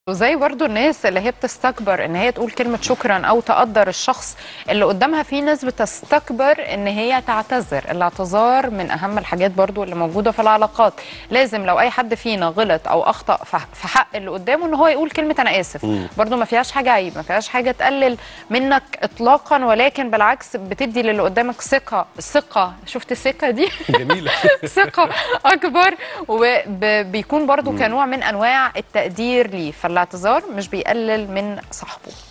وزي برضو الناس اللي هي بتستكبر ان هي تقول كلمة شكرا او تقدر الشخص اللي قدامها في ناس بتستكبر ان هي تعتذر الاعتذار من اهم الحاجات برضو اللي موجودة في العلاقات لازم لو اي حد فينا غلط او اخطأ ف- في حق اللي قدامه ان هو يقول كلمة انا اسف برضو ما فيهاش حاجة عيب ما فيهاش حاجة تقلل منك اطلاقا ولكن بالعكس بتدي للي قدامك ثقة ثقة شفت الثقة دي جميله ثقة أكبر وبيكون برضو كنوع من أنواع التقدير ليه فالاعتذار مش بيقلل من صاحبه